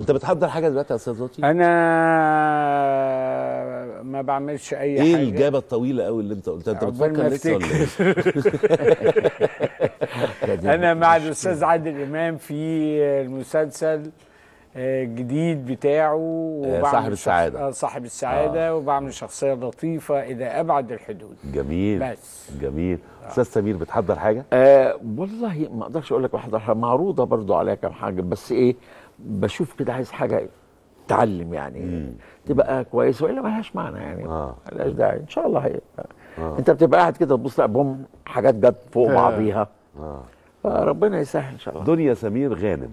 انت بتحضر حاجه دلوقتي يا استاذ لطفي انا ما بعملش اي ايه حاجه الجابه الطويله قوي اللي انت قلتها انت عقبال بتفكر ما لسه ولا ايه انا مع الاستاذ عادل امام في المسلسل آه، جديد بتاعه وبعمل صاحب شخص- السعادة. آه، صاحب السعاده آه. وبعمل شخصيه لطيفه الى ابعد الحدود جميل بس جميل استاذ سمير بتحضر حاجه آه والله ما اقدرش اقول لك بحضرها معروضه برضو عليها كام حاجه بس ايه بشوف كده عايز حاجه تعلم يعني مم. تبقى كويسه والا ملهاش معنى يعني آه. ملهاش داعي ان شاء الله هي آه. انت بتبقى قاعد كده تبص لا بوم حاجات جت فوق آه. بعضيها اه فربنا يسهل ان شاء الله دنيا سمير غانم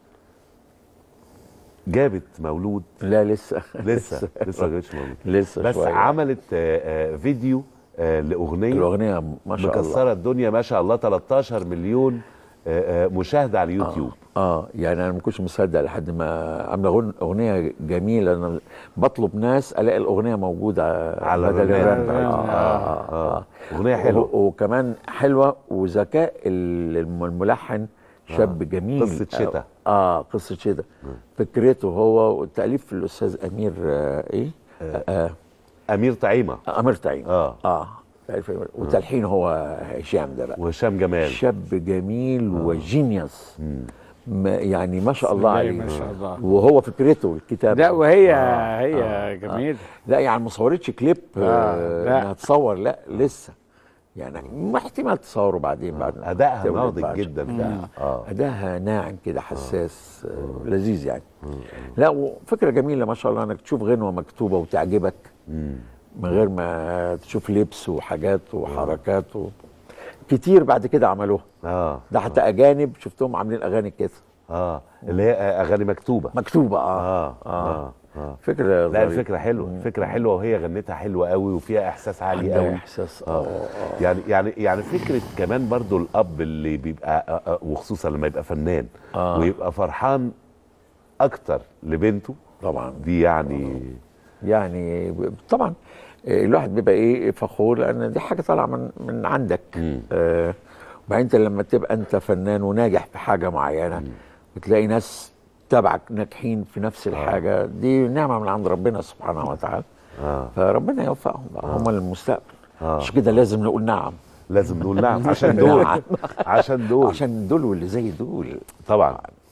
جابت مولود لا لسه لسه لسه ما جابتش مولود لسه بس شوية. عملت آه، آه، فيديو آه، لاغنيه الاغنيه ما شاء الله مكسره الدنيا ما شاء الله 13 مليون آه، آه، مشاهده على اليوتيوب اه يعني انا ما كنتش مصدق لحد ما عامله غن- اغنيه جميله انا بطلب ناس الاقي الاغنيه موجوده على بدل الرنان. الرنان. آه، آه, آه, آه. أغنية حلوة. و- وكمان حلوه وذكاء ال- الم- الملحن شاب آه. جميل قصة شتا. اه قصه شتا فكرته هو والتاليف الاستاذ امير آه ايه آه. آه امير طعيمه امير تعيين اه اه تأليف أمير. وتلحين هو هشام ده بقى وهشام جمال شاب جميل وجينيوس ما يعني ما شاء بسم الله الله عليه ما شاء الله. وهو فكرته الكتاب لا وهي آه هي آه جميله لا يعني ما صورتش كليب آه، آه لا. انها تصور لا لسه يعني ما احتمال تصوره بعدين بعد ما ادائها تولد ناضج بعد. جدا لا اه اداها ناعم كده حساس آه لذيذ يعني لا وفكره جميله ما شاء الله انك تشوف غنوه مكتوبه وتعجبك من غير ما تشوف لبس وحاجات وحركات و... كتير بعد كده عملوها اه ده حتى اجانب شفتهم عاملين اغاني كده اه اللي هي آه، اغاني مكتوبه مكتوبه اه اه اه اه فكره لا ظريفة. الفكره حلوه فكره حلوه وهي غنتها حلوه قوي وفيها احساس عالي عندها قوي احساس اه اه يعني يعني يعني فكره كمان برضو الاب اللي بيبقى آه، آه، وخصوصا لما يبقى فنان آه. ويبقى فرحان اكتر لبنته طبعا دي يعني يعني ب- طبعا آه، الواحد بيبقى ايه فخور لان دي حاجه طالعه من من عندك مم. آه وبعدين انت لما تبقى انت فنان وناجح في حاجه معينه وتلاقي ناس تبعك ناجحين في نفس الحاجه دي نعمه من عند ربنا سبحانه وتعالى اه فربنا يوفقهم بقى هم المستقبل آه. مش كده لازم نقول نعم لازم نقول نعم عشان دول نعم. عشان دول عشان دول واللي زي دول طبعا